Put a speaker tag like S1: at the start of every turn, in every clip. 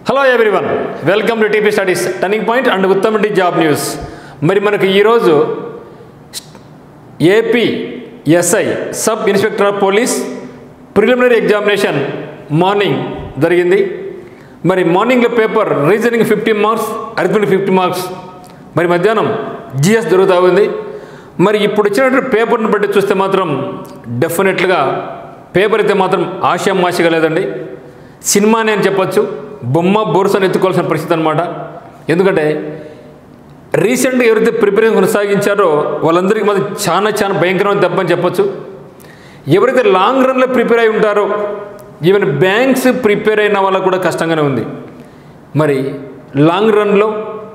S1: hello everyone welcome to TP studies turning point and Uttam the job news మరి మనకు ఈరోజు AP SI sub inspector of police preliminary examination morning జరిగింది మరి మార్నింగ్లో paper reasoning fifty marks arithmetic fifty marks మరి మధ్యాహ్నం GS జరుగుతూ ఉంది మరి ఇప్పుడు వచ్చినటువంటి పేపర్ని బట్టి చూస్తే మాత్రం డెఫినెట్లుగా పేపర్ అయితే మాత్రం ఆశామాషిగా లేదండి సినిమానే అని చెప్పొచ్చు బొమ్మ బోర్సని ఎత్తుకోవాల్సిన పరిస్థితి అనమాట ఎందుకంటే రీసెంట్గా ఎవరైతే ప్రిపరేషన్ కొనసాగించారో వాళ్ళందరికీ మాత్రం చాలా చాలా భయంకరమైన దెబ్బ అని చెప్పొచ్చు ఎవరైతే లాంగ్ రన్లో ప్రిపేర్ అయి ఉంటారో ఈవెన్ బ్యాంక్స్ ప్రిపేర్ అయిన వాళ్ళకు కూడా కష్టంగానే ఉంది మరి లాంగ్ రన్లో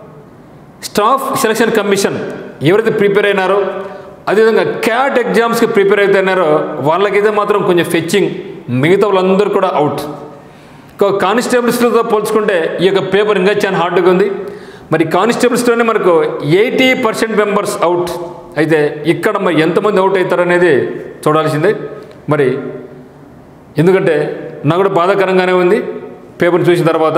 S1: స్టాఫ్ సెలక్షన్ కమిషన్ ఎవరైతే ప్రిపేర్ అయినారో అదేవిధంగా క్యాట్ ఎగ్జామ్స్కి ప్రిపేర్ అవుతున్నారో వాళ్ళకైతే మాత్రం కొంచెం ఫెచ్చింగ్ మిగతా వాళ్ళందరూ కూడా అవుట్ కానిస్టేబుల్స్తో పోల్చుకుంటే ఈ యొక్క పేపర్ ఇంకా చాలా హార్డ్గా ఉంది మరి కానిస్టేబుల్స్లోనే మనకు ఎయిటీ పర్సెంట్ మెంబర్స్ అవుట్ అయితే ఇక్కడ మరి ఎంతమంది అవుట్ అవుతారనేది చూడాల్సిందే మరి ఎందుకంటే నాకు కూడా బాధాకరంగానే ఉంది పేపర్ చూసిన తర్వాత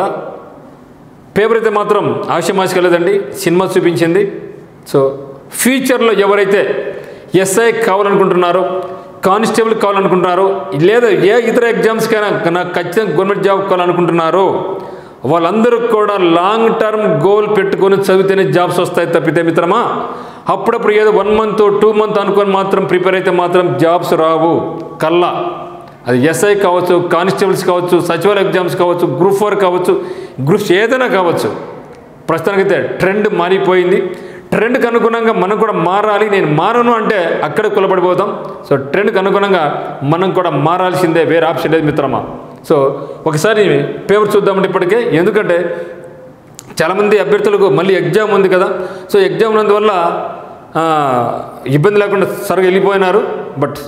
S1: పేపర్ అయితే మాత్రం ఆశమాష లేదండి సినిమా చూపించింది సో ఫ్యూచర్లో ఎవరైతే ఎస్ఐ కావాలనుకుంటున్నారో కానిస్టేబుల్ కావాలనుకుంటున్నారో లేదా ఏ ఇతర ఎగ్జామ్స్కైనా నాకు ఖచ్చితంగా గవర్నమెంట్ జాబ్ కావాలనుకుంటున్నారో వాళ్ళందరూ కూడా లాంగ్ టర్మ్ గోల్ పెట్టుకొని చదివితేనే జాబ్స్ వస్తాయి తప్పితే మిత్రమా అప్పుడప్పుడు ఏదో వన్ మంత్ టూ మంత్ అనుకొని మాత్రం ప్రిపేర్ అయితే మాత్రం జాబ్స్ రావు కల్లా అది ఎస్ఐ కావచ్చు కానిస్టేబుల్స్ కావచ్చు సచివాలయ ఎగ్జామ్స్ కావచ్చు గ్రూప్ ఫోర్ కావచ్చు గ్రూప్స్ ఏదైనా కావచ్చు ప్రస్తుతానికైతే ట్రెండ్ మారిపోయింది ట్రెండ్కి అనుగుణంగా మనం కూడా మారాలి నేను మారను అంటే అక్కడే కులపడిపోతాం సో ట్రెండ్కి అనుగుణంగా మనం కూడా మారాల్సిందే వేరే ఆప్షన్ లేదు మిత్రమా సో ఒకసారి పేపర్ చూద్దామంటే ఇప్పటికే ఎందుకంటే చాలామంది అభ్యర్థులకు మళ్ళీ ఎగ్జామ్ ఉంది కదా సో ఎగ్జామ్ ఉన్నందువల్ల ఆ, ఇబ్బంది లేకుండా సరిగా వెళ్ళిపోయినారు బట్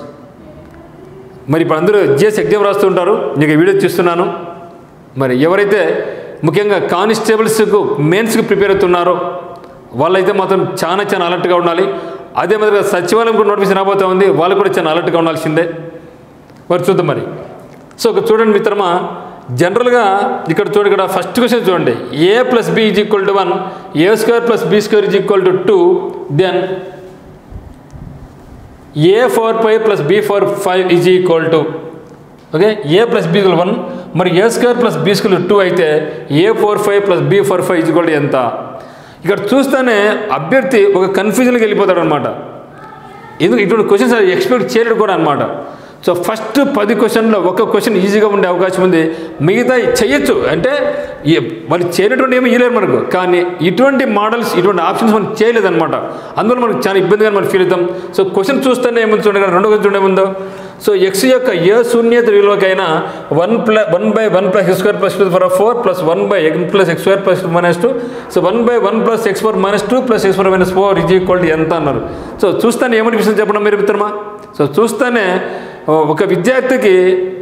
S1: మరి ఇప్పుడు అందరూ జిఎస్ ఎగ్జామ్ రాస్తుంటారు నీకు ఈ వీడియో చూస్తున్నాను మరి ఎవరైతే ముఖ్యంగా కానిస్టేబుల్స్కు మెయిన్స్కి ప్రిపేర్ అవుతున్నారో వాళ్ళైతే మాత్రం చాలా చాలా అలర్ట్గా ఉండాలి అదే మాదిరిగా సచివాలయం కూడా నోటిఫికేషన్ రాబోతా ఉంది వాళ్ళు కూడా చాలా అలర్ట్గా ఉండాల్సిందే మరి చూద్దాం మరి సో ఒక చూడండి మిత్రమా జనరల్గా ఇక్కడ చూడండి ఇక్కడ ఫస్ట్ క్వశ్చన్ చూడండి A plus B is equal to one A square plus B square is equal to two then A four five plus B four five is equal to okay A plus B one మరి A square plus B square two అయితే A four five plus B four five is equal to ఎంత ఇక్కడ చూస్తేనే అభ్యర్థి ఒక కన్ఫ్యూజన్కి వెళ్ళిపోతాడు అనమాట ఎందుకు ఇటువంటి క్వశ్చన్స్ ఎక్స్పెక్ట్ చేయలేడు కూడా అనమాట సో ఫస్ట్ పది క్వశ్చన్లో ఒక క్వశ్చన్ ఈజీగా ఉండే అవకాశం ఉంది మిగతా చేయొచ్చు అంటే ఈ- వాళ్ళు చేయనటువంటి ఏమీ ఇయలేరు మనకు కానీ ఇటువంటి మోడల్స్ ఇటువంటి ఆప్షన్స్ మనం చేయలేదన్నమాట అందువల్ల మనకు చాలా ఇబ్బందిగా మనం ఫీల్ అవుతాం సో క్వశ్చన్ చూస్తేనే ఏముంది చూడండి ఇక్కడ రెండో క్వశ్చన్ చూడండి ఏముందో సో ఎక్స్ యొక్క ఏ శూన్యత విలువకైనా one plus one by one plus X square plus two for four plus one by X plus X square plus minus two so one by one plus X four minus two plus X four minus four is equal to ఎంత అన్నారు so చూస్తానే ఏమనిపిస్తుంది చెప్పండి మీరు మిత్రమా so చూస్తానే ఒక విద్యార్థికి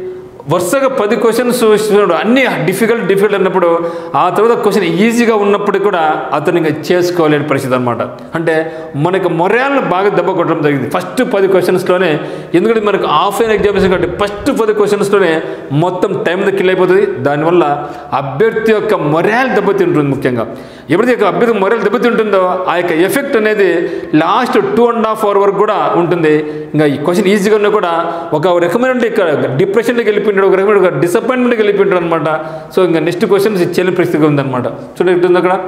S1: వరుసగా పది క్వశ్చన్స్ అన్ని డిఫికల్ట్ డిఫికల్ట్ అన్నప్పుడు ఆ తర్వాత క్వశ్చన్ ఈజీగా ఉన్నప్పుడు కూడా అతను ఇంకా చేసుకోలేని పరిస్థితి అనమాట అంటే మనకు మొరాలను బాగా దెబ్బ కొట్టడం జరిగింది ఫస్ట్ పది క్వశ్చన్స్లోనే ఎందుకంటే మనకు ఆఫ్లైన్ ఎగ్జామినేషన్ కాబట్టి ఫస్ట్ పది క్వశ్చన్స్లోనే మొత్తం టైం కిల్ అయిపోతుంది దానివల్ల అభ్యర్థి యొక్క మొరాల్ దెబ్బతింటుంది ముఖ్యంగా ఎప్పుడైతే యొక్క అభ్యర్థి మొరాల్ దెబ్బతింటుందో ఆ యొక్క ఎఫెక్ట్ అనేది last two and half hour వరకు కూడా ఉంటుంది ఇంకా ఈ క్వశ్చన్ ఈజీగా ఉన్నా కూడా ఒక రకమైన ఇక్కడ డిప్రెషన్లోకి వెళ్ళిపోయినాడు ఒక రకమైన ఒక డిసప్పాయింట్మెంట్కి వెళ్ళిపోయినాడు అనమాట సో ఇంకా నెక్స్ట్ క్వశ్చన్స్ చేయలేని పరిస్థితి ఉందన్నమాట చూడండి ఎట్టుంది అక్కడ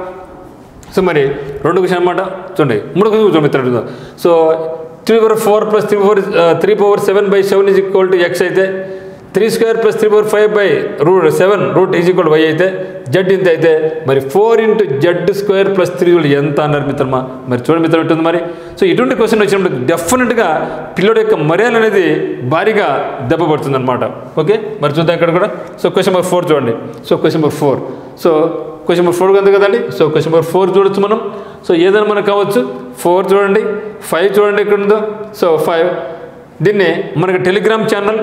S1: సో మరి రెండు క్వశ్చన్ అనమాట చూడండి మూడో క్వశ్చన్ చూపిస్తాడు so three power four plus three power three power seven by seven is equal to X అయితే three square plus three power five by root seven root is equal Y అయితే Z ఇంత అయితే మరి four into Z square plus three ఎంత అన్నారు మిత్రమా మరి చూడండి మిత్రం ఉంటుంది మరి సో ఇటువంటి క్వశ్చన్ వచ్చినప్పుడు డెఫినెట్గా పిల్లడి యొక్క మర్యాద అనేది భారీగా దెబ్బ పడుతుంది అనమాట ఓకే మరి చూద్దాం ఇక్కడ కూడా సో క్వశ్చన్ నెంబర్ ఫోర్ చూడండి so question number four so question number four ఉంది కదండి సో క్వశ్చన్ నెంబర్ ఫోర్ చూడొచ్చు మనం సో ఏదైనా మనకు కావచ్చు ఫోర్ చూడండి ఫైవ్ చూడండి ఇక్కడ ఉందో సో ఫైవ్ దీన్ని మనకి Telegram channel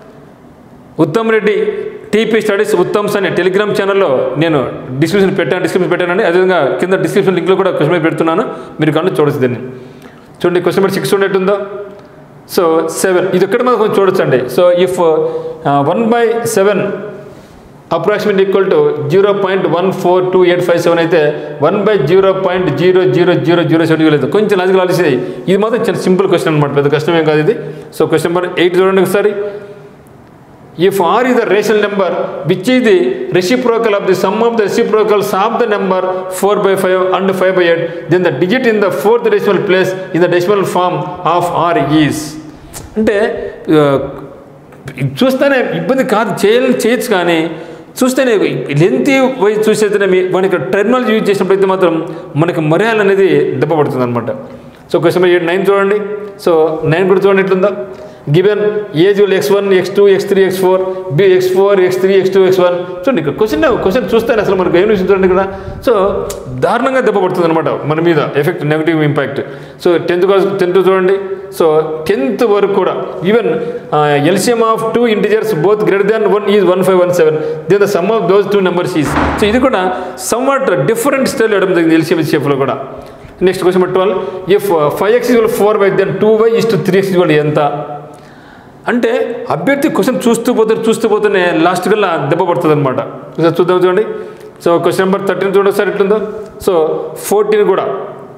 S1: Uttam Reddy TP studies Uttams అనే టెలిగ్రామ్ ఛానల్లో నేను డిస్క్రిప్షన్ పెట్టాను డిస్క్రిప్షన్ పెట్టానండి అదేవిధంగా కింద డిస్క్రిప్షన్ లింక్లో కూడా క్వశ్చన్ పేపర్ పెడుతున్నాను మీరు కన్నా చూడొచ్చు దీన్ని చూడండి క్వశ్చన్ నెంబర్ సిక్స్ ఉండేట్టుందో సో సెవెన్ ఇది ఒక్కటి మనం కొంచెం చూడొచ్చండి so if one by seven approximate equal to zero point one four two eight five seven అయితే one by zero point zero zero zero zero seven లేదు కొంచెం లాజికల్ ఆలోచి ఇది మాత్రం చాలా సింపుల్ క్వశ్చన్ అనమాట పెద్ద కష్టమేం కాదు ఇది సో క్వశ్చన్ నెంబర్ ఎయిట్ చూడండి ఒకసారి if r is the rational number which is the reciprocal of the sum of the reciprocals of the number 4 by 5 and 5 by 8 then the digit in the fourth decimal place in the decimal form of r is అంటే ఆ, ఇది చూస్తేనే ఇబ్బంది కాదు చేయాలని చేయొచ్చు కానీ చూస్తేనే లెంత్ పోయి చూసేతేనే మీ మనకి టెర్మినాలజీ యూజ్ చేసినప్పుడైతే మాత్రం మనకి మర్యాద అనేది దెబ్బపడుతుంది అనమాట సో క్వశ్చన్ ఎయిట్ నైన్ చూడండి సో నైన్ కూడా చూడండి ఎట్లుందో given age will X one X two X three X four B X four X three X two X one చూడండి ఇక్కడ క్వశ్చన్ క్వశ్చన్ చూస్తేనే అసలు మనకు ఏం విషయం చూడండి ఇక్కడ సో దారుణంగా దెబ్బపడుతుంది అనమాట మన మీద effect negative impact so tenth class tenth చూడండి సో టెన్త్ వరకు కూడా even LCM of two integers both greater than one is one five one seven then the sum of those two numbers is so ఇది కూడా somewhat different style ఇవ్వడం జరిగింది LCM హెచ్ఎఫ్లో కూడా next question number twelve if five X is four by then two Y is to three X is ఎంత అంటే అభ్యర్థి question చూస్తూ పోతే చూస్తూ పోతేనే లాస్ట్ కల్లా దెబ్బ పడుతుంది అనమాట చూద్దాం చూడండి సో క్వశ్చన్ నెంబర్ థర్టీన్ చూడండి ఒకసారి ఎట్లుందో సో ఫోర్టీన్ కూడా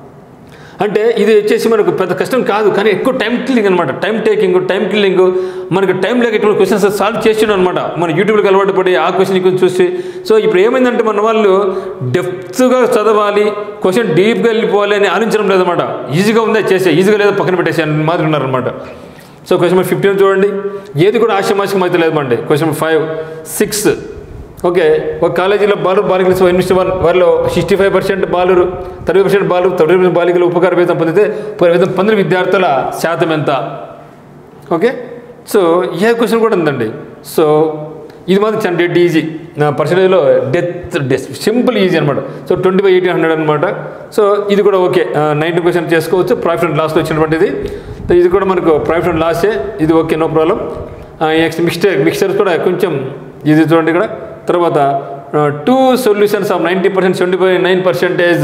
S1: అంటే ఇది వచ్చేసి మనకు పెద్ద కష్టం కాదు కానీ ఎక్కువ టైం కిల్లింగ్ అనమాట టైం టేకింగ్ టైం కిల్లింగ్ మనకు టైం లేక ఇటువంటి క్వశ్చన్స్ సాల్వ్ చేసిండు అనమాట మన యూట్యూబ్కి అలవాటు పడి ఆ క్వశ్చన్ కొంచెం చూసి సో ఇప్పుడు ఏమైందంటే మన వాళ్ళు డెప్త్గా చదవాలి క్వశ్చన్ డీప్గా వెళ్ళిపోవాలి అని ఆలోచించడం లేదన్నమాట ఈజీగా ఉందా చేసే ఈజీగా లేదా పక్కన పెట్టేసి అని మాదిరి ఉన్నారనమాట సో క్వశ్చన్ నెంబర్ ఫిఫ్టీన్ చూడండి ఏది కూడా ఆశమాషకం అయితే లేదండి question number five six okay ఒక కాలేజీలో బాలు బాలికలు ఎనిమిది వన్ వారిలో సిక్స్టీ ఫైవ్ పర్సెంట్ బాలురు థర్టీ పర్సెంట్ బాలు థర్టీ పర్సెంట్ బాలికలు ఉపకార వేతనం పొందితే ఉపకార వేతనం పొందిన విద్యార్థుల శాతం ఎంత ఓకే సో ఏ క్వశ్చన్ కూడా ఉందండి సో ఇది మాత్రం చాలా డెడ్ ఈజీ నా పర్సెంటేజ్లో డెత్ డెత్ సింపుల్ ఈజీ అనమాట so twenty by eighteen hundred అనమాట సో ఇది కూడా ఓకే నైంటీ పర్సెంట్ చేసుకోవచ్చు ప్రాఫిట్ అండ్ లాస్తో వచ్చినటువంటిది సో ఇది కూడా మనకు ప్రాఫిట్ అండ్ లాసే ఇది okay no problem next mixture mixtures కూడా కొంచెం ఇది చూడండి ఇక్కడ తర్వాత two solutions of ninety percent seventy five nine percentage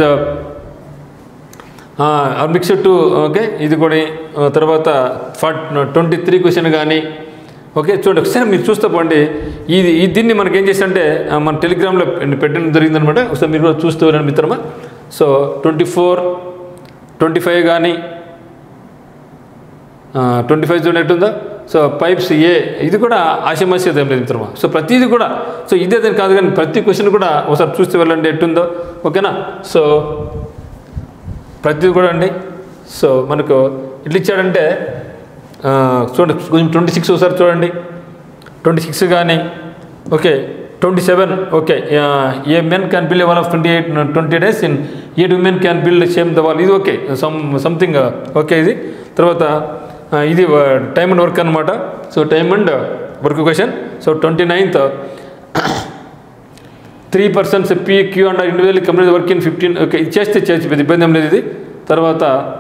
S1: mixed to okay ఇది కూడా ఆ, తర్వాత ఫార్ట్ ట్వంటీ త్రీ క్వశ్చన్ కానీ ఓకే చూడండి ఒకసారి మీరు చూస్తే పోండి ఇది ఈ దీన్ని మనకి ఏం చేసంటే ఆ, మన టెలిగ్రామ్లో పెట్టడం జరిగిందనమాట ఒకసారి మీరు కూడా చూస్తూ ఉన్నాను మిత్రమా so twenty four twenty five కానీ ట్వంటీ ఫైవ్ జోన్ ఎట్టుందో సో పైప్స్ ఏ ఇది కూడా ఆశమాస్యత ఏం లేదు మిత్రమా సో ప్రతిదీ కూడా సో ఇదే దాని కాదు కానీ ప్రతి క్వశ్చన్ కూడా ఒకసారి చూస్తే వెళ్ళండి ఎట్టుందో ఓకేనా సో ప్రతిదీ కూడా అండి సో మనకు ఎట్లా ఇచ్చాడంటే ఆ, చూడండి కొంచెం ట్వంటీ సిక్స్ ఒకసారి చూడండి ట్వంటీ సిక్స్ కానీ okay twenty seven okay a men can build one of twenty eight twenty days in eight women can build same the wall ఇది ఓకే సమ్ సంథింగ్ ఓకే ఇది తర్వాత ఆ, ఇది టైమ్ అండ్ వర్క్ అనమాట so time and work question so twenty ninth three persons P Q and individual company work in fifteen okay ఇది చేస్తే చేయొచ్చు పెద్ద ఇబ్బంది ఏం లేదు ఇది తర్వాత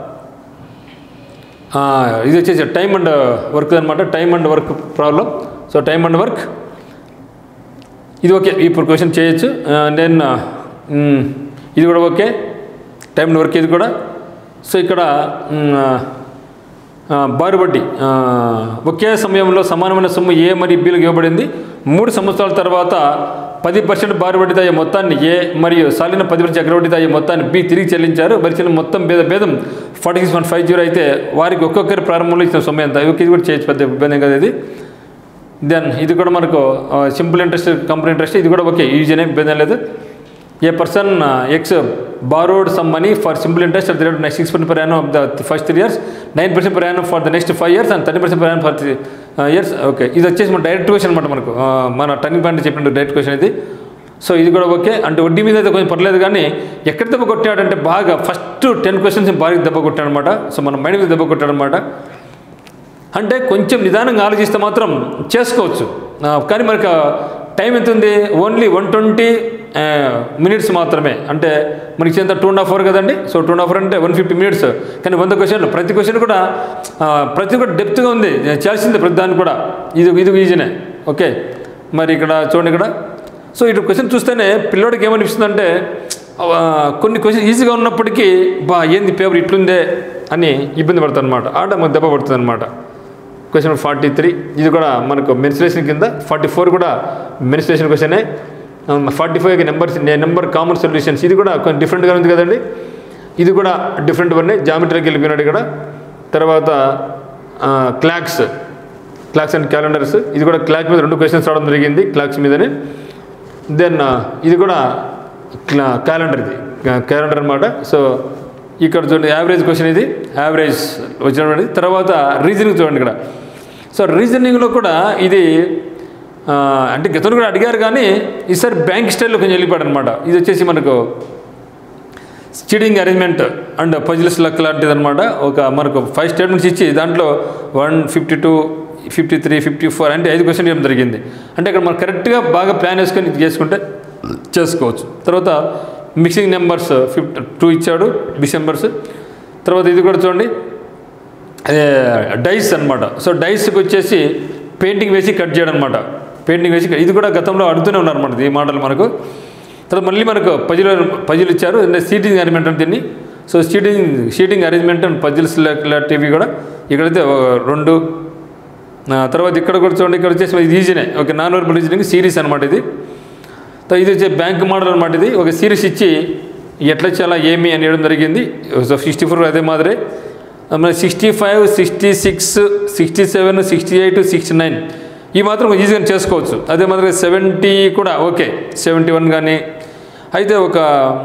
S1: ఆ, ఇది వచ్చేసి టైమ్ అండ్ వర్క్ అనమాట time and work problem so time and work ఇది ఓకే ఇప్పుడు క్వశ్చన్ చేయొచ్చు దెన్ ఇది కూడా ఓకే టైమ్ అండ్ వర్క్ ఇది కూడా సో ఇక్కడ మ్, ఆ, బారు వడ్డీ ఆ, ఒకే సమయంలో సమానమైన సొమ్ము ఏ మరియు బిలకు ఇవ్వబడింది మూడు సంవత్సరాల తర్వాత పది పర్సెంట్ బారు వడ్డీతో అయ్యే మొత్తాన్ని ఏ మరియు సాలిన పది పర్సెంట్ చక్రవడ్డీతో అయ్యే మొత్తాన్ని బి తిరిగి చెల్లించారు భరించిన మొత్తం భేద భేదం forty six point five zero అయితే వారికి ఒక్కొక్కరి ప్రారంభంలో ఇచ్చిన సొమ్ము ఎంత ఇది కూడా చేయొచ్చు పెద్ద ఇబ్బంది ఏం కదా ఇది దెన్ ఇది కూడా మనకు సింపుల్ ఇంట్రెస్ట్ కంపెనీ ఇంట్రెస్ట్ ఇది కూడా ఓకే ఈజీనే ఇబ్బంది ఏం లేదు a person X borrowed some money for simple interest at the rate next six percent per annum of the first three years nine percent per annum for the next five years and thirty percent per annum for three years okay ఇది వచ్చేసి మన direct question అనమాట మనకు ఆ, మన turning point చెప్పినట్టు direct question ఇది so ఇది కూడా ఓకే అంటే వడ్డీ మీద అయితే కొంచెం పర్లేదు కానీ ఎక్కడ దెబ్బ కొట్టాడంటే బాగా ఫస్ట్ టెన్ క్వశ్చన్స్ బాగా దెబ్బ కొట్టాడు అనమాట సో మన మైండ్ మీద దెబ్బ కొట్టాడు అనమాట అంటే కొంచెం నిదానంగా ఆలోచిస్తే మాత్రం చేసుకోవచ్చు ఆ, కానీ మనకు టైం ఎంత ఉంది ఓన్లీ వన్ ట్వంటీ మినిట్స్ మాత్రమే అంటే మనకి ఎంత టూ అండ్ హాఫ్ అవర్ కదండి so two and half hour అంటే వన్ ఫిఫ్టీ మినిట్స్ కానీ వంద క్వశ్చన్లు ప్రతి క్వశ్చన్ కూడా ఆ, ప్రతి కూడా డెప్త్గా ఉంది చేయాల్సిందే ప్రతి దానికి కూడా ఇది ఇది ఈజీనే ఓకే మరి ఇక్కడ చూడండి ఇక్కడ సో ఇటు క్వశ్చన్ చూస్తేనే పిల్లోడికి ఏమనిపిస్తుందంటే ఆ, కొన్ని క్వశ్చన్ ఈజీగా ఉన్నప్పటికీ బా ఏంది పేపర్ ఇట్లుందే అని ఇబ్బంది పడుతుంది అనమాట ఆట మాకు దెబ్బ పడుతుంది అనమాట క్వశ్చన్ ఫార్టీ త్రీ ఇది కూడా మనకు మెన్సురేషన్ కింద ఫార్టీ ఫోర్ కూడా మెన్సురేషన్ క్వశ్చనే forty five number number common solutions ఇది కూడా కొంచెం డిఫరెంట్గా ఉంది కదండి ఇది కూడా డిఫరెంట్ వన్ జామెట్రీకి వెళ్ళిపోయినాడు ఇక్కడ తర్వాత క్లాక్స్ క్లాక్స్ అండ్ క్యాలెండర్స్ ఇది కూడా క్లాక్ మీద రెండు క్వశ్చన్స్ రావడం జరిగింది క్లాక్స్ మీదనే దెన్ ఇది కూడా క్యాలెండర్ ఇది క్యాలెండర్ అనమాట సో ఇక్కడ చూడండి యావరేజ్ క్వశ్చన్ ఇది యావరేజ్ వచ్చినటువంటి తర్వాత రీజనింగ్ చూడండి ఇక్కడ సో రీజనింగ్లో కూడా ఇది ఆ, అంటే గతంలో కూడా అడిగారు కానీ ఈసారి బ్యాంక్ స్టైల్లో కొంచెం వెళ్ళిపోయాడు అనమాట ఇది వచ్చేసి మనకు స్టీడింగ్ అరేంజ్మెంట్ అండ్ పజిల్స్ లక్ లాంటిది అనమాట ఒక మనకు ఫైవ్ స్టేట్మెంట్స్ ఇచ్చి దాంట్లో one fifty two fifty three fifty four అంటే ఐదు క్వశ్చన్ చేయడం జరిగింది అంటే ఇక్కడ మనం కరెక్ట్గా బాగా ప్లాన్ వేసుకొని ఇది చేసుకుంటే చేసుకోవచ్చు తర్వాత మిక్సింగ్ నెంబర్స్ ఫిఫ్టీ టూ ఇచ్చాడు మిక్సింగ్ నెంబర్స్ తర్వాత ఇది కూడా చూడండి అదే డైస్ అనమాట సో డైస్కి వచ్చేసి పెయింటింగ్ వేసి కట్ చేయడం అనమాట పెయింటింగ్ వేసి ఇది కూడా గతంలో అడుగుతూనే ఉన్నారు అనమాట ఈ మాటలు మనకు తర్వాత మళ్ళీ మనకు పజిల్ పజిల్ ఇచ్చారు సీటింగ్ అరేంజ్మెంట్ అంటే దీన్ని so seating seating arrangement and puzzles లాంటివి కూడా ఇక్కడైతే ఓ రెండు ఆ, తర్వాత ఇక్కడ కూడా చూడండి ఇక్కడ వచ్చేసి ఇది ఈజీనే ఒక నాన్ వర్బల్ రీజనింగ్ సిరీస్ అనమాట ఇది సో ఇది వచ్చే బ్యాంక్ మోడల్ అనమాట ఇది ఒక సిరీస్ ఇచ్చి ఎట్లా చాలా ఏమి అని వేయడం జరిగింది సో సిక్స్టీ ఫోర్ అదే మాదిరి మన sixty five sixty six sixty seven sixty eight sixty nine ఈ మాత్రం ఈజీగా చేసుకోవచ్చు అదే మాదిరిగా సెవెంటీ కూడా ఓకే సెవెంటీ వన్ కానీ అయితే ఒక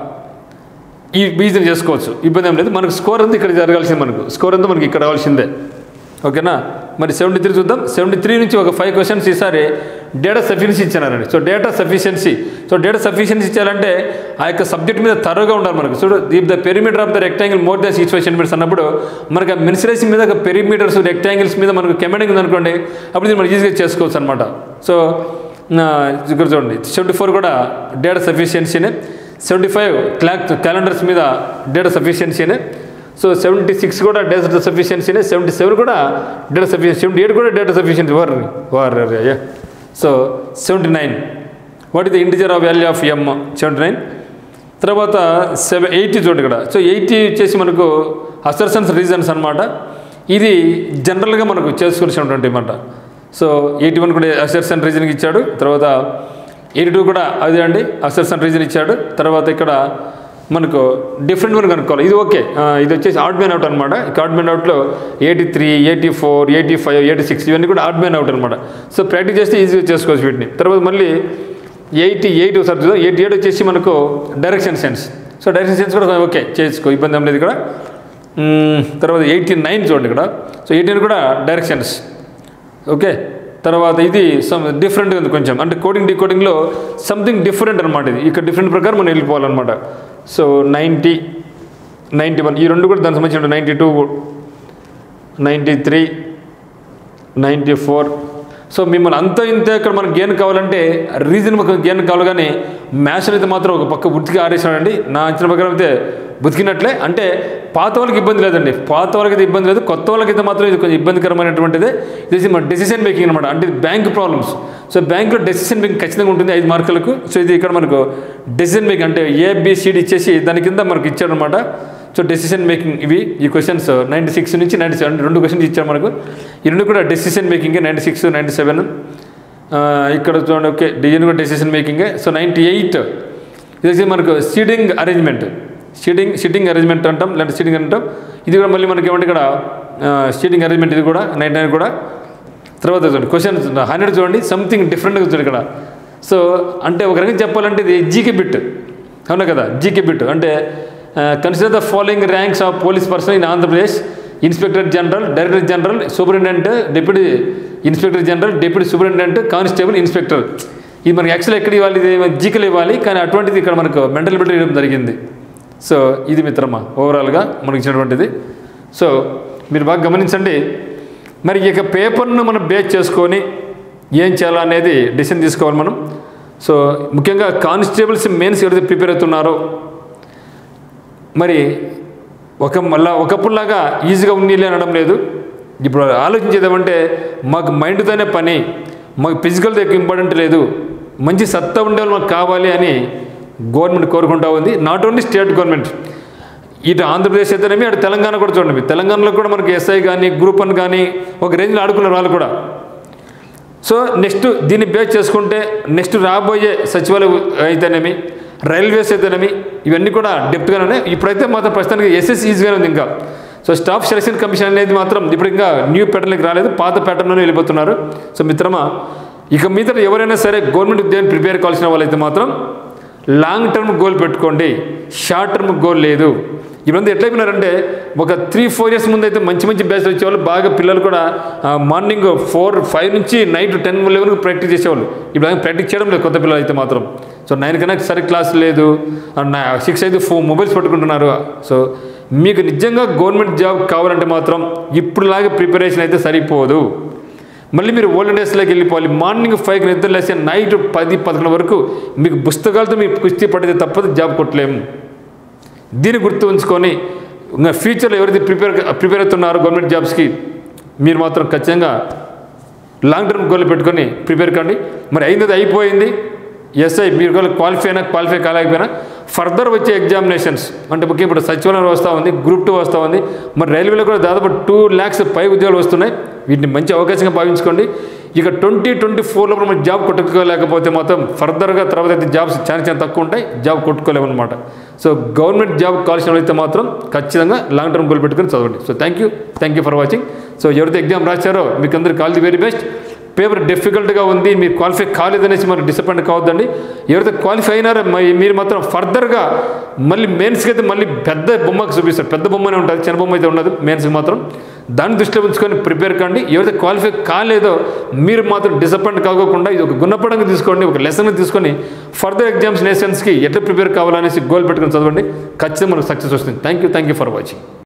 S1: ఈ బీజం చేసుకోవచ్చు ఇబ్బంది ఏం లేదు మనకు స్కోర్ అంతా ఇక్కడ జరగాల్సింది మనకు స్కోర్ అంతా మనకి ఇక్కడ రావాల్సిందే ఓకేనా మరి సెవెంటీ త్రీ చూద్దాం సెవెంటీ త్రీ నుంచి ఒక ఫైవ్ క్వశ్చన్స్ ఈసారి డేటా సఫిషియన్సీ ఇచ్చినారండి so data sufficiency so data sufficiency ఇచ్చారంటే ఆ యొక్క సబ్జెక్ట్ మీద తరువుగా ఉండాలి మనకు చూడు if the perimeter of the rectangle more than six five centimeters అన్నప్పుడు మనకు ఆ మెన్సురేషన్ మీద పెరిమీటర్స్ రెక్టాంగిల్స్ మీద మనకు కెమెడింగ్ ఉందనుకోండి అప్పుడు ఇది మనం ఈజీగా చేసుకోవచ్చు అనమాట సో నా ఇక్కడ చూడండి సెవెంటీ ఫోర్ కూడా డేటా సఫిషియన్సీనే సెవెంటీ ఫైవ్ క్లాక్ క్యాలెండర్స్ మీద డేటా సఫిషియన్సీనే సో సెవెంటీ సిక్స్ కూడా డేటా సఫిషియన్సీనే సెవెంటీ సెవెన్ కూడా డేటా సఫిషియన్సీ సెవెంటీ ఎయిట్ కూడా డేటా సఫిషియన్సీ వార్ వార్ అయ్యా so seventy nine what is the integer of value of M seventy nine తర్వాత సెవెన్ ఎయిటీ చూడండి ఇక్కడ సో ఎయిటీ వచ్చేసి మనకు అసర్సన్స్ రీజన్స్ అనమాట ఇది జనరల్గా మనకు చేసుకోవాల్సినటువంటి అనమాట సో ఎయిటీ వన్ కూడా అసర్సన్ రీజన్కి ఇచ్చాడు తర్వాత ఎయిటీ టూ కూడా అదే అండి అసర్సన్ రీజన్ ఇచ్చాడు తర్వాత ఇక్కడ మనకు డిఫరెంట్ వన్ కనుక్కోవాలి ఇది ఓకే ఆ, ఇది వచ్చేసి ఆడ్ మ్యాన్ అవుట్ అనమాట ఆడ్ మ్యాన్ అవుట్లో eighty three eighty four eighty five eighty six ఇవన్నీ కూడా ఆడ్ మ్యాన్ అవుట్ అనమాట సో ప్రాక్టీస్ చేస్తే ఈజీగా చేసుకోవచ్చు వీటిని తర్వాత మళ్ళీ ఎయిటీ ఎయిట్ ఒకసారి చూద్దాం ఎయిటీ ఎయిట్ వచ్చేసి మనకు direction sense so direction sense కూడా ఓకే చేసుకో ఇబ్బంది ఏం లేదు ఇక్కడ మ్మ్, తర్వాత ఎయిటీ నైన్ చూడండి ఇక్కడ సో ఎయిటీ కూడా డైరెక్షన్స్ ఓకే తర్వాత ఇది సమ్ డిఫరెంట్ ఉంది కొంచెం అంటే కోడింగ్ డీకోడింగ్లో సంథింగ్ డిఫరెంట్ అనమాట ఇది ఇక్కడ డిఫరెంట్ ప్రకారం మనం వెళ్ళిపోవాలన్నమాట సో నైంటీ నైంటీ వన్ ఈ రెండు కూడా దానికి సంబంధించిన ninety two ninety three ninety four so మిమ్మల్ని అంత ఇంత ఇక్కడ మనకు గేన్ కావాలంటే రీజన్ మాకు గేన్ కావాలి కానీ మ్యాథ్స్ అయితే మాత్రం ఒక పక్క బుద్ధికి ఆరేసాడండి నా అంచనా ప్రకారం అయితే బతికినట్లే అంటే పాత వాళ్ళకి ఇబ్బంది లేదండి పాత వాళ్ళకి అయితే ఇబ్బంది లేదు కొత్త వాళ్ళకైతే మాత్రం ఇది కొంచెం ఇబ్బందికరమైనటువంటిది ఇది మన డెసిషన్ మేకింగ్ అనమాట అంటే బ్యాంక్ ప్రాబ్లమ్స్ సో బ్యాంక్లో డెసిషన్ మేకింగ్ ఖచ్చితంగా ఉంటుంది ఐదు మార్కులకు సో ఇది ఇక్కడ మనకు డెసిషన్ మేకింగ్ అంటే ఏబిసిడి ఇచ్చేసి దాని కింద మనకు ఇచ్చాడనమాట సో డెసిషన్ మేకింగ్ ఇవి ఈ క్వశ్చన్స్ నైంటీ సిక్స్ నుంచి నైంటీ సెవెన్ రెండు క్వశ్చన్స్ ఇచ్చారు మనకు ఈ రెండు కూడా decision making ninety six ninety seven ఇక్కడ చూడండి ఓకే డిజైన్ కూడా డెసిషన్ మేకింగే సో నైంటీ ఎయిట్ ఇది వచ్చి మనకు seeding arrangement seating sitting arrangement అంటాం లేదంటే సీటింగ్ అంటాం ఇది కూడా మళ్ళీ మనకి ఏమంటే ఇక్కడ సీటింగ్ అరేంజ్మెంట్ ఇది కూడా నైన్ నైన్ కూడా తర్వాత చూడండి క్వశ్చన్ హండ్రెడ్ చూడండి సంథింగ్ డిఫరెంట్గా చూడండి ఇక్కడ సో అంటే ఒక రకంగా చెప్పాలంటే ఇది జీకే బిట్ అవునా కదా జీకే బిట్ అంటే consider the following ranks of police person in Andhra Pradesh inspector general director general superintendent deputy inspector general deputy superintendent constable inspector ఇది మనకి యాక్చువల్ ఎక్కడ ఇవ్వాలి ఇది జీకలు ఇవ్వాలి కానీ అటువంటిది ఇక్కడ మనకు మెంటల్ బిల్డర్ ఇవ్వడం జరిగింది సో ఇది మిత్రమా ఓవరాల్గా మనకి ఇచ్చినటువంటిది సో మీరు బాగా గమనించండి మరి ఈ యొక్క పేపర్ను మనం బేస్ చేసుకొని ఏం చేయాలా అనేది డిసిషన్ తీసుకోవాలి మనం సో ముఖ్యంగా కానిస్టేబుల్స్ మెయిన్స్ ఎవరైతే ప్రిపేర్ అవుతున్నారో మరి ఒక మళ్ళా ఒకప్పుడులాగా ఈజీగా ఉన్నీలే అనడం లేదు ఇప్పుడు ఆలోచించేదేమంటే మాకు మైండ్తోనే పని మాకు ఫిజికల్తో ఎక్కువ ఇంపార్టెంట్ లేదు మంచి సత్తా ఉండే వాళ్ళు మాకు కావాలి అని గవర్నమెంట్ కోరుకుంటా ఉంది నాట్ ఓన్లీ స్టేట్ గవర్నమెంట్ ఇటు ఆంధ్రప్రదేశ్ అయితేనేమి అటు తెలంగాణ కూడా చూడండి తెలంగాణలో కూడా మనకి ఎస్ఐ కానీ గ్రూప్ వన్ కానీ ఒక రేంజ్లో ఆడుకున్నారు వాళ్ళు కూడా సో నెక్స్ట్ దీన్ని బేస్ చేసుకుంటే నెక్స్ట్ రాబోయే సచివాలయం అయితేనేమి రైల్వేస్ అయితేనేమి ఇవన్నీ కూడా డెప్త్గానే ఉన్నాయి ఇప్పుడైతే మాత్రం ప్రస్తుతానికి ఎస్ఎస్ ఈజీగానే ఉంది ఇంకా సో స్టాఫ్ సెలక్షన్ కమిషన్ అనేది మాత్రం ఇప్పుడు ఇంకా న్యూ ప్యాటర్న్కి రాలేదు పాత ప్యాటర్న్లోనే వెళ్ళిపోతున్నారు సో మిత్రమా ఇక మీద ఎవరైనా సరే గవర్నమెంట్ ఉద్యోగం ప్రిపేర్ కావాల్సిన వాళ్ళైతే మాత్రం లాంగ్ టర్మ్ గోల్ పెట్టుకోండి షార్ట్ టర్మ్ గోల్ లేదు ఇప్పుడంతా ఎట్లయిపోయినారంటే ఒక త్రీ ఫోర్ ఇయర్స్ ముందు అయితే మంచి మంచి బ్యాచ్లు వచ్చేవాళ్ళు బాగా పిల్లలు కూడా మార్నింగ్ ఫోర్ ఫైవ్ నుంచి నైట్ టెన్ లెవెన్ ప్రాక్టీస్ చేసేవాళ్ళు ఇప్పుడు ప్రాక్టీస్ చేయడం లేదు కొత్త పిల్లలు అయితే మాత్రం సో నైన్ కన్నా సరి క్లాస్ లేదు సిక్స్ అయితే ఫోర్ మొబైల్స్ పట్టుకుంటున్నారు సో మీకు నిజంగా గవర్నమెంట్ జాబ్ కావాలంటే మాత్రం ఇప్పుడులాగా ప్రిపరేషన్ అయితే సరిపోదు మళ్ళీ మీరు ఓల్డ్ డేస్లోకి వెళ్ళిపోవాలి మార్నింగ్ ఫైవ్కి నిద్ర లేస్తే నైట్ పది పదకొండు వరకు మీకు పుస్తకాలతో మీకు కుస్తీ పడితే తప్పదు జాబ్ కొట్టలేము దీన్ని గుర్తు ఉంచుకొని ఇంకా ఫ్యూచర్లో ఎవరైతే ప్రిపేర్ ప్రిపేర్ అవుతున్నారో గవర్నమెంట్ జాబ్స్కి మీరు మాత్రం ఖచ్చితంగా లాంగ్ టర్మ్ గోల్ పెట్టుకొని ప్రిపేర్ కండి మరి అయింది అయిపోయింది ఎస్ఐ మీరు కూడా క్వాలిఫై అయినా క్వాలిఫై కాలేకపోయినా ఫర్దర్ వచ్చే ఎగ్జామినేషన్స్ అంటే ముఖ్యం ఇప్పుడు సచివాలయం వస్తూ ఉంది గ్రూప్ టూ వస్తూ ఉంది మరి రైల్వేలో కూడా దాదాపు టూ ల్యాక్స్ పై ఉద్యోగాలు వస్తున్నాయి వీటిని మంచి అవకాశంగా భావించుకోండి ఇక ట్వంటీ ట్వంటీ ఫోర్లో మనం జాబ్ కొట్టుకోలేకపోతే మాత్రం ఫర్దర్గా తర్వాత అయితే జాబ్స్ చాలా చాలా తక్కువ ఉంటాయి జాబ్ కొట్టుకోలేమన్నమాట సో గవర్నమెంట్ జాబ్ కావాల్సిన అయితే మాత్రం ఖచ్చితంగా లాంగ్ టర్మ్ గోల్ పెట్టుకొని చదవండి so thank you thank you for watching so ఎవరైతే ఎగ్జామ్ రాశారో మీకు అందరికి all the very best paper డిఫికల్ట్గా ఉంది మీరు క్వాలిఫై కాలేదనేసి మరి డిసప్పాయింట్ కావద్దండి ఎవరైతే క్వాలిఫై అయినారో మరి మీరు మాత్రం ఫర్దర్గా మళ్ళీ మెయిన్స్కి అయితే మళ్ళీ పెద్ద బొమ్మకు చూపిస్తారు పెద్ద బొమ్మనే ఉంటుంది చిన్న బొమ్మ అయితే ఉండదు మెయిన్స్కి మాత్రం దాన్ని దృష్టిలో ఉంచుకొని ప్రిపేర్ కండి ఎవరైతే క్వాలిఫై కాలేదో మీరు మాత్రం డిసప్పాయింట్ కాకోకుండా ఇది ఒక గుణపడంగా తీసుకోండి ఒక లెసన్ తీసుకొని ఫర్దర్ ఎగ్జామ్స్ నేషన్స్కి ఎట్లా ప్రిపేర్ కావాలనేసి గోల్ పెట్టుకొని చదవండి ఖచ్చితంగా మనకు సక్సెస్ వస్తుంది thank you thank you for watching